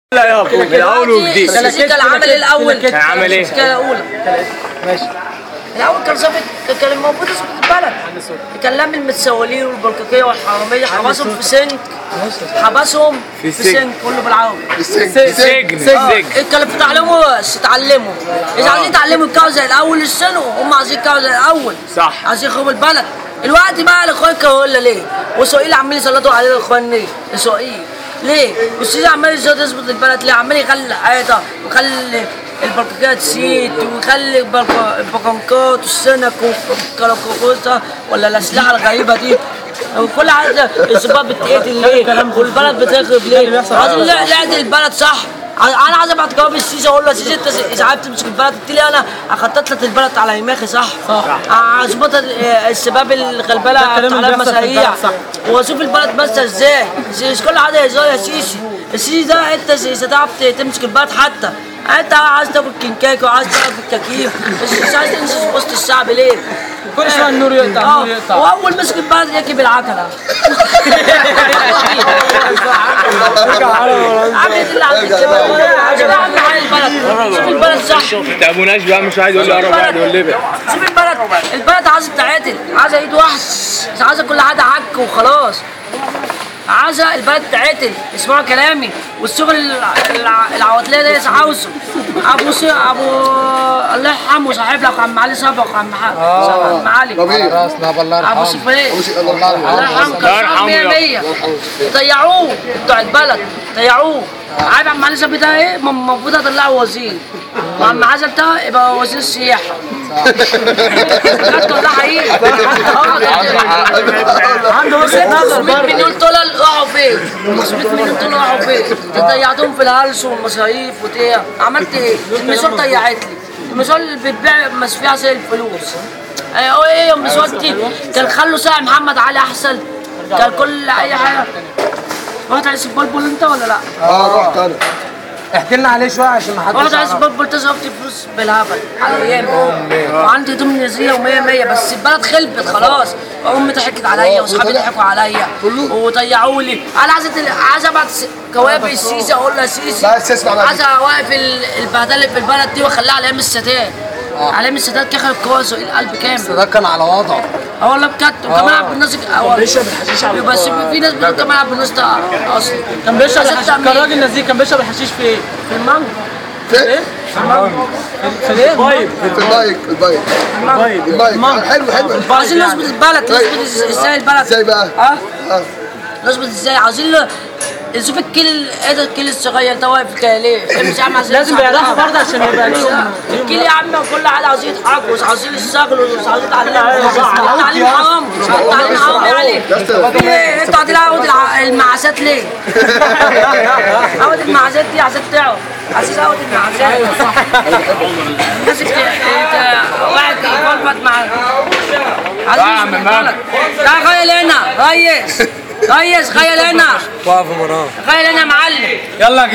لا يابا من الاول وجديد كلاسيكا العمل الاول هيعمل ايه؟ الكلاسيكا الاولى ماشي الاول كان ظابط كان المفروض يظبط البلد كان لم المتسولين والبلقيقيه والحراميه حبسهم في سنك حبسهم في في سجن. سنك كله بالعربي سجن سجن سجن كانوا بيتعلموا بس اتعلموا اذا آه. عايزين يتعلموا يتكلموا زي الاول السنه هم عايزين يتكلموا زي الاول صح. عايزين يخربوا البلد الوقت بقى الاخوان كانوا ولا ليه واسرائيل عمال يسلطوا علينا الاخوان ليه اسرائيل ليه والسيسي عمال يزود يظبط البلد ليه عمال يخلي الحيطه ويخلي البلقيقات تسيد ويخلي البلق- البقنقات والسنك والكلاكوكوسة ولا الاسلحه الغريبه دي وكل حاجه الشباب بتقتل ليه والبلد بتخرب ليه عايزين نعدل البلد صح انا عايز ابعت جواب السيسي اقول له يا سيسي انت اذا عرفت تمسك البلد قلت لي انا اخطط لك البلد على يماخي صح؟ صح اظبط الشباب الغلبانه الكلام اللي على بيحصل في المشاريع البلد، صح. واشوف البلد ماشيه ازاي مش كل حاجه هزار يا سيسي السيسي ده انت مش هتعرف تمسك البلد حتى انت عايز تاكل كنكاكي وعايز تقعد في التكييف بس مش عايز تنزل في وسط الشعب ليه؟ كل شويه النور يقطع اه النور يقطع واول مسك البلد يجيب العجله عجله اللي عند الشباب عجله عند حال البلد شوف البلد صح تابوناش بقى مش عايز يقول لي قرب واحد يقول لي بقى شوف البلد البلد عايزه تتعادل عايزه ايد واحده مش عايزه كل حاجه عك وخلاص عايزه البلد تتعدل اسمعوا كلامي والشغل الع- الع- العواطليه ده لسه عاوزه ابو سي ابو الله يرحمه صاحب لك عم علي سبق عم ح- عم علي ربيع راسنا بالله ابو يرحمه سفيان الله الله يرحمه يرحمه الله كان يرحمه 100 يا 100 ضيعوه بتوع البلد ضيعوه عارف عم علي سبق ده ايه المفروض اطلعه وزير وعم عزل ده يبقى وزير السياحه بجد والله حقيقي عنده وجهه نظر 500 برضه مليون دولار راحوا فين؟ 500 مليون دولار راحوا فين؟ ضيعتهم في الهلس والمصاريف وبتاع عملت ايه؟ المسؤول ضيعت لي المسؤول اللي بتبيع مصفيها زي الفلوس ايه هو ايه المسؤول دي؟ كان خلوا ساعة محمد علي احسن كان كل اي حاجه رحت على البلبل انت ولا لا؟ اه رحت انا احكي لنا عليه شويه عشان ما رحت حدش على يعرف البلبل تصرفت فلوس بالهبل على ايام وعندي هدوم نزيه و100 100 بس البلد خلبت خلاص امي ضحكت عليا واصحابي ضحكوا عليا وضيعوا لي انا عايز عايز ابعت كوابي السيسي اقول له يا سيسي بس اسمع بقى. عايز اوقف ال- البهدله في البلد دي واخليها على ايام السادات على ايام السادات كخل الكواس القلب كامل ده كان على وضعه اه والله بجد وكمان عبد الناصر كان بيشرب الحشيش على بس في ناس بتقول كمان عبد الناصر ده اصلي كان بيشرب بس الحشيش انت كان مين؟ راجل نزيه كان بيشرب الحشيش في ايه؟ في المانجو فين؟ في الايه؟ في البايك البايك البايك حلو حلو عايزين نظبط البلد نظبط ازاي البلد ازاي بقى؟ اه اه نظبط ازاي عايزين له- نشوف الكيل ايه ده الكيل الصغير ده واقف كده ليه؟ امشي يا عم عايزين لازم نصعد بيعرفوا القهوة. برضه عشان يبقى ليهم الكيل يا عم وكل حاجه عايزين يضحكوا مش عايزين يشتغلوا مش عايزين يتعلموا التعليم حرام التعليم حرام يعني في ايه انتوا قاعدين عاوز المعاشات ليه؟ عاوز المعاشات دي عشان تعرف عايزين عاوز المعاشات الناس بت- بت- واحد يفلفت مع عايزين يا عم يشوف مالك؟ البلد. تعال خيل هنا ريس ريس خيل هنا واقف مراه خيل هنا يا معلم يلا